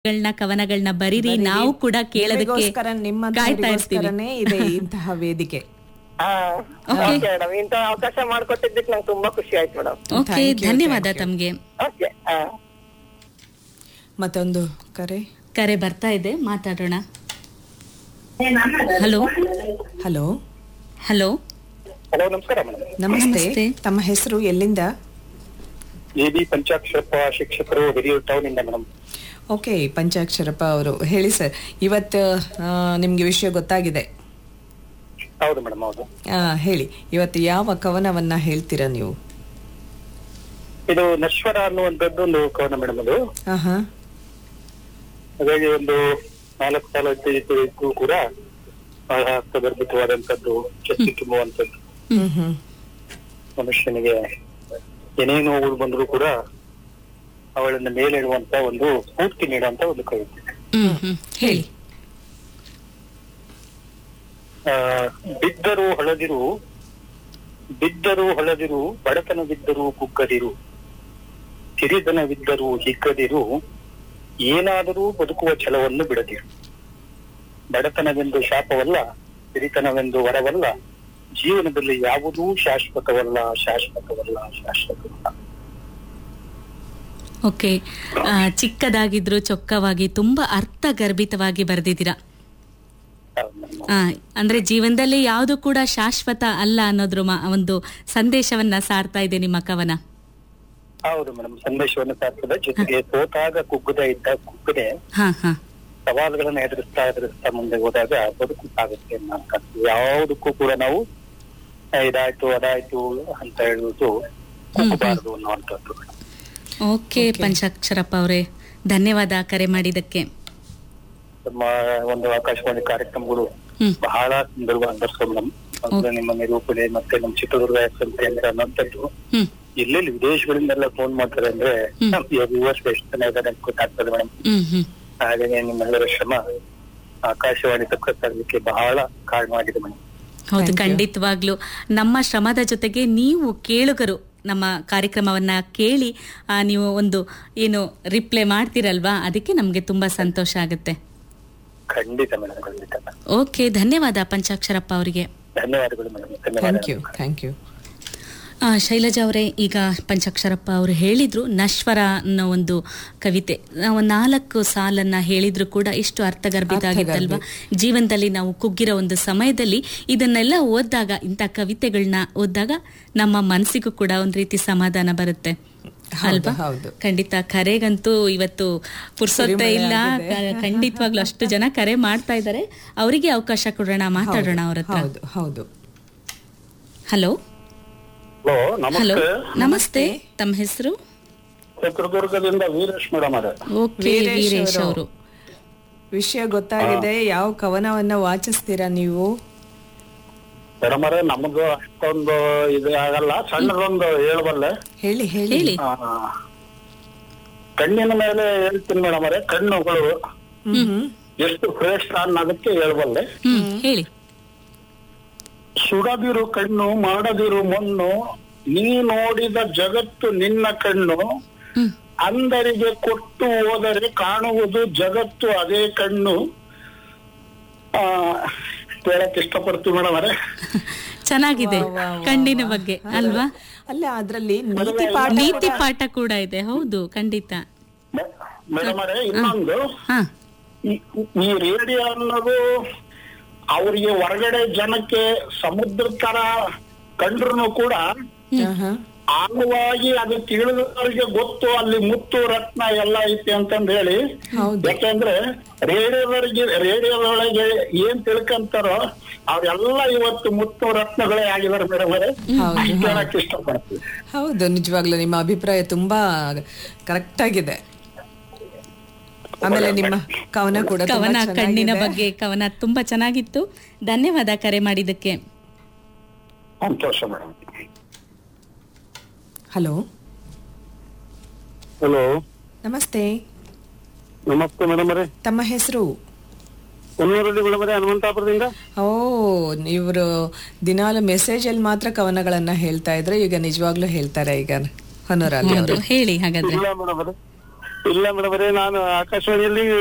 ಗಳನ್ನ ಕವನಗಳನ್ನ ಬರೀರಿ ನಾವು ಕೂಡ ಕೇಳೋದಕ್ಕೆ ನಿಮಗೋಸ್ಕರ ಕಾಯ್ತಾ ಇರ್ತೀವಿ ನಿಮ್ಮಂತವರಿಗೋಸ್ಕರನೇ ಇದೆ ಇಂತಹ ವೇದಿಕೆ ಹಾ ಓಕೆ ಮೇಡಮ್ ಇಂತ ಅವಕಾಶ ಮಾಡ್ಕೊಟ್ಟಿದ್ದಕ್ಕೆ ನಂಗೆ ತುಂಬಾ ಖುಷಿ ಆಯ್ತು ಮೇಡಮ್ ಓಕೆ Thank you, ಧನ್ಯವಾದ thank you. ತಮ್ಗೆ ಓಕೆ ಹಾ ಮತ್ತೊಂದು ಕರೆ ಕರೆ ಬರ್ತಾ ಇದೆ ಮಾತಾಡೋಣ ಹಲೋ ಹಲೋ ಹಲೋ ಹಲೋ ನಮಸ್ಕಾರ ಮೇಡಮ್ ನಮಸ್ತೆ ನಮಸ್ತೆ. ತಮ್ಮ ಹೆಸರು ಎಲ್ಲಿಂದ ಎ ಬಿ ಪಂಚಾಕ್ಷರಪ್ಪ ಶಿಕ್ಷಕರು ಹಿರಿಯೂರು ಟೌನ್ ಇಂದ ಮೇಡಮ್ ಓಕೆ ಪಂಚಾಕ್ಷರಪ್ಪ ಅವರು ಹೇಳಿ ಸರ್ ಇವತ್ತು ಆ, ನಿಮ್ಗೆ ವಿಷಯ ಗೊತ್ತಾಗಿದೆ ಹೌದು ಮೇಡಮ್ ಹೌದು ಆ, ಹೇಳಿ ಇವತ್ತು ಯಾವ ಕವನವನ್ನ ಹೇಳ್ತೀರಾ ನೀವು ಇದು ನಶ್ವರ ಅನ್ನುವಂಥದ್ದು ಒಂದು ಕವನ ಮೇಡಮ್ ಅದು ಆಹಾ ಹಾಗಾಗಿ ಒಂದು ನಾಲ್ಕು ಸಾಲ ಇದ್ದು ಕೂಡ ಬಹಳ ಅರ್ಥಗರ್ಭಿತವಾದಂಥದ್ದು ಚರ್ಚೆ ತುಂಬುವಂಥದ್ದು ಹ್ಮ್ ಹ್ಮ್ ಮನುಷ್ಯನಿಗೆ ಏನೇ ನೋವು ಬಂದರೂ ಕೂಡ ಅವಳನ್ನ ಮೇಲೇಳುವಂತ ಒಂದು ಸ್ಫೂರ್ತಿ ನೀಡುವಂತ ಒಂದು ಕವಿತೆ ಹ್ಮ್ ಹ್ಮ್ ಹೇಳಿ ಆ, ಬಿದ್ದರು ಹೊಳದಿರು ಬಿದ್ದರು ಹೊಳದಿರು ಬಡತನವಿದ್ದರೂ ಕುಗ್ಗದಿರು ಸಿರಿದನವಿದ್ದರೂ ಹಿಗ್ಗದಿರು ಏನಾದರೂ ಬದುಕುವ ಛಲವನ್ನು ಬಿಡದಿರು ಬಡತನವೆಂದು ಶಾಪವಲ್ಲ ಸಿರಿತನವೆಂದು ವರವಲ್ಲ ಜೀವನದಲ್ಲಿ ಯಾವುದೂ ಶಾಶ್ವತವಲ್ಲ ಶಾಶ್ವತವಲ್ಲ ಶಾಶ್ವತವಲ್ಲ ಓಕೆ ಆ, ಚಿಕ್ಕದಾಗಿದ್ರು ಚೊಕ್ಕವಾಗಿ ತುಂಬಾ ಅರ್ಥಗರ್ಭಿತವಾಗಿ ಬರೆದಿದ್ದೀರಾ ಹೌದು madam. ಆ, ಅಂದ್ರೆ ಜೀವನದಲ್ಲಿ ಯಾವುದು ಕೂಡ ಶಾಶ್ವತ ಅಲ್ಲ ಅನ್ನೋದ್ರ ಮ- ಒಂದು ಸಂದೇಶವನ್ನ ಸಾರ್ತಾ ಇದೆ ನಿಮ್ಮ ಕವನ ಹೌದು ಮೇಡಮ್ ಸಂದೇಶವನ್ನು ಸಾರ್ತದೆ ಜೊತೆಗೆ ಸೋತಾಗ ಕುಗ್ಗದೆ ಇದ್ದ ಕುಗ್ಗದೆ ಹಾ ಹಾ ಸವಾಲುಗಳನ್ನ ಎದುರಿಸ್ತಾ ಎದುರಿಸ್ತಾ ಮುಂದೆ ಹೋದಾಗ ಬದುಕು ಸಾಗುತ್ತೆ ಅನ್ನೋಂಥದ್ದು ಯಾವುದಕ್ಕೂ ಕೂಡ ನಾವು ಆ, ಇದಾಯ್ತು ಅದಾಯ್ತು ಅಂತ ಹೇಳುವುದು ಕುಗ್ಗಬಾರದು ಅನ್ನುವಂಥದ್ದು ಓಕೆ ಪಂಚಾಕ್ಷರಪ್ಪ ಅವರೇ ಧನ್ಯವಾದ ಕರೆ ಮಾಡಿದ್ದಕ್ಕೆ ನಮ್ಮ ಒಂದು ಆಕಾಶವಾಣಿ ಕಾರ್ಯಕ್ರಮಗಳು ಹ್ಮ್ ಬಹಳ ಸುಂದರವಾಗಿ ಬರ್ಸೋ ಮೇಡಮ್ ಅಂದ್ರೆ ನಿಮ್ಮ ನಿರೂಪಣೆ ಮತ್ತೆ ನಮ್ಮ ಚಿತ್ರದುರ್ಗ ಎಫ್ ಎಂ ಕೇಂದ್ರ ಅನ್ನೋಂಥದ್ದು ಹ್ಮ್ ಎಲ್ಲೆಲ್ಲಿ ವಿದೇಶಗಳಿಂದೆಲ್ಲ ಫೋನ್ ಮಾಡ್ತಾರೆ ಅಂದ್ರೆ ಹ್ಮ್. ವ್ಯೂವರ್ಸ್ ಎಷ್ಟು ಜನ ಇದ್ದಾರೆ ಅಂತ ಗೊತ್ತಾಗ್ತದೆ ಮೇಡಮ್ ಹ್ಮ್ ಹ್ಮ್ ಹಾಗಾಗಿ ನಿಮ್ಮೆಲ್ಲರ ಶ್ರಮ ಆಕಾಶವಾಣಿ ತಕ್ಕ ತರಲಿಕ್ಕೆ ಬಹಳ ಕಾರಣವಾಗಿದೆ ಮೇಡಮ್ ಹೌದು ಖಂಡಿತವಾಗ್ಲು ನಮ್ಮ ಶ್ರಮದ ಜೊತೆಗೆ ನೀವು ಕೇಳುಗರು ನಮ್ಮ ಕಾರ್ಯಕ್ರಮವನ್ನ ಕೇಳಿ ಆ, ನೀವು ಒಂದು ಏನು ರಿಪ್ಲೈ ಮಾಡ್ತೀರಲ್ವಾ ಅದಕ್ಕೆ ನಮ್ಗೆ ತುಂಬಾ ಸಂತೋಷ ಆಗುತ್ತೆ ಖಂಡಿತ ಮೇಡಮ್ ಖಂಡಿತ ಓಕೆ ಧನ್ಯವಾದ ಪಂಚಾಕ್ಷರಪ್ಪ ಅವರಿಗೆ ಧನ್ಯವಾದಗಳು ಮೇಡಮ್ ಥ್ಯಾಂಕ್ ಯು ಧನ್ಯವಾದ ಥ್ಯಾಂಕ್ ಯು ಆ, ಶೈಲಜಾ ಅವರೇ ಈಗ ಪಂಚಾಕ್ಷರಪ್ಪ ಅವರು ಹೇಳಿದ್ರು ನಶ್ವರ ಅನ್ನೋ ಒಂದು ಕವಿತೆ ನಾವು ನಾಲ್ಕು ಸಾಲನ್ನ ಹೇಳಿದ್ರು ಕೂಡ ಎಷ್ಟು ಅರ್ಥಗರ್ಭಿತ ಆಗಿತ್ತಲ್ವಾ ಜೀವನದಲ್ಲಿ ನಾವು ಕುಗ್ಗಿರೋ ಒಂದು ಸಮಯದಲ್ಲಿ ಇದನ್ನೆಲ್ಲ ಓದಿದಾಗ ಇಂಥ ಕವಿತೆಗಳನ್ನ ಓದಿದಾಗ ನಮ್ಮ ಮನಸ್ಸಿಗೂ ಕೂಡ ಒಂದು ರೀತಿ ಸಮಾಧಾನ ಬರುತ್ತೆ ಅಲ್ವಾ ಹೌದು. ಖಂಡಿತ ಕರೆಗಂತೂ ಇವತ್ತು ಪುರ್ಸೊತ್ತೆ ಇಲ್ಲ ಕ- ಖಂಡಿತವಾಗ್ಲೂ ಅಷ್ಟು ಜನ ಕರೆ ಮಾಡ್ತಾ ಇದ್ದಾರೆ ಅವರಿಗೆ ಅವಕಾಶ ಕೊಡೋಣ ಮಾತಾಡೋಣ ಅವ್ರ ಹತ್ರ ಹೌದು ಹೌದು ಹಲೋ ಹಲೋ ಹಲೋ ನಮಸ್ತೆ ನಮಸ್ತೆ ತಮ್ಮ ಹೆಸರು ಚಿತ್ರದುರ್ಗದಿಂದ ವೀರೇಶ್ ಮೇಡಮ್ ಅವರೇ ಓಕೆ ವೀರೇಶ್ ವೀರೇಶ್ ಅವರು. ಅವರು ವಿಷಯ ಗೊತ್ತಾಗಿದೆ ಯಾವ ಕವನವನ್ನ ವಾಚಿಸ್ತೀರಾ ನೀವು ಮೇಡಮ್ ಅವರೇ ನಮಗೂ ಅಷ್ಟೊಂದು ಇದು ಆಗಲ್ಲ ಸಣ್ಣದೊಂದು ಹೇಳ್ಬಲ್ಲೆ ಹೇಳಿ ಹೇಳಿ ಹೇಳಿ ಆ, ಕಣ್ಣಿನ ಮೇಲೆ ಹೇಳ್ತೀನಿ ಮೇಡಮ್ ಅವರೇ ಕಣ್ಣುಗಳು ಹ್ಮ್ ಹ್ಮ್ ಎಷ್ಟು ಶ್ರೇಷ್ಠ ಅನ್ನೋದಕ್ಕೆ ಹೇಳ್ಬಲ್ಲೆ ಹ್ಮ್ ಹೇಳಿ ಸುಡದಿರು ಕಣ್ಣು ಮಾಡದಿರು ಮಣ್ಣು ನೀ ನೋಡಿದ ಜಗತ್ತು ನಿನ್ನ ಕಣ್ಣು ಹ್ಮ್ ಅಂದರಿಗೆ ಕೊಟ್ಟು ಹೋದರೆ ಕಾಣುವುದು ಜಗತ್ತು ಅದೇ ಕಣ್ಣು ಆ ಹೇಳಕ್ ಇಷ್ಟಪಡ್ತೀವಿ ಮೇಡಮ್ ಅವರೇ ಚೆನ್ನಾಗಿದೆ ಕಣ್ಣಿನ ಬಗ್ಗೆ ಅಲ್ವಾ ಅಲ್ಲ ಅದ್ರಲ್ಲಿ ನೀತಿ ಪಾಠ ನೀತಿ ಪಾಠ ಕೂಡ ಇದೆ ಹೌದು ಖಂಡಿತ ಮೇಡಮ್ ಅವರೇ ಇನ್ನೊಂದು ಹಾ ಈ- ಈ ರೇಡಿಯೋ ಅನ್ನೋದು ಅವ್ರಿಗೆ ಹೊರಗಡೆ ಜನಕ್ಕೆ ಸಮುದ್ರ ತರ ಕಂಡ್ರು ಕೂಡ ಆಹಾ. ಆಳವಾಗಿ ಅದು ತಿಳಿದವರಿಗೆ ಗೊತ್ತು ಅಲ್ಲಿ ಮುತ್ತು ರತ್ನ ಎಲ್ಲ ಐತಿ ಅಂತಂದ್ ಹೇಳಿ ಹೌದು ಯಾಕೆಂದ್ರೆ ರೇಡಿಯೋದವರಿಗೆ ರೇಡಿಯೋದೊಳಗೆ ಏನ್ ತಿಳ್ಕಂತಾರೋ ಅವ್ರೆಲ್ಲ ಇವತ್ತು ಮುತ್ತು ರತ್ನಗಳೇ ಆಗಿದ್ದಾರೆ ಮೇಡಮ್ ಅವರೇ ಹೌದು, ಅಷ್ಟ್ ಹೇಳಕ್ ಇಷ್ಟಪಡ್ತೀವಿ ಹೌದು ನಿಜವಾಗ್ಲೂ ನಿಮ್ಮ ಅಭಿಪ್ರಾಯ ತುಂಬಾ ಕರೆಕ್ಟ್ ಆಗಿದೆ ಆಮೇಲೆ ನಿಮ್ಮ ಕವನ ಕೂಡ ತುಂಬಾ ಕವನ ಕಣ್ಣಿನ ಚೆನ್ನಾಗಿದೆ. ಬಗ್ಗೆ ಕವನ ತುಂಬಾ ಚೆನ್ನಾಗಿತ್ತು ಧನ್ಯವಾದ ಕರೆ ಮಾಡಿದ್ದಕ್ಕೆ ಸಂತೋಷ ಮೇಡಮ್ ಹಲೋ ಹಲೋ ನಮಸ್ತೆ ನಮಸ್ತೆ ಮೇಡಮ್ ಅವರೇ ತಮ್ಮ ಹೆಸರು ಹೊನ್ನೂರಲ್ಲಿ ಮೇಡಮ್ ಹನುಮಂತಾಪುರದಿಂದ ಓ ಇವರು ದಿನಾಲು ಮೆಸೇಜ್ ಅಲ್ಲಿ ಮಾತ್ರ ಕವನಗಳನ್ನ ಹೇಳ್ತಾ ಇದ್ರೆ ಈಗ ನಿಜವಾಗ್ಲೂ ಹೇಳ್ತಾರೆ ಈಗ ಹೊನ್ನೂರಲ್ಲಿ ಅವರು ಹೌದು ಹೇಳಿ ಹಾಗಾದ್ರೆ ಇಲ್ಲ ಮೇಡಮ್ ಅವರೇ ಇಲ್ಲ ಮೇಡಮ್ ನಾನು ಆಕಾಶವಾಣಿಯಲ್ಲಿ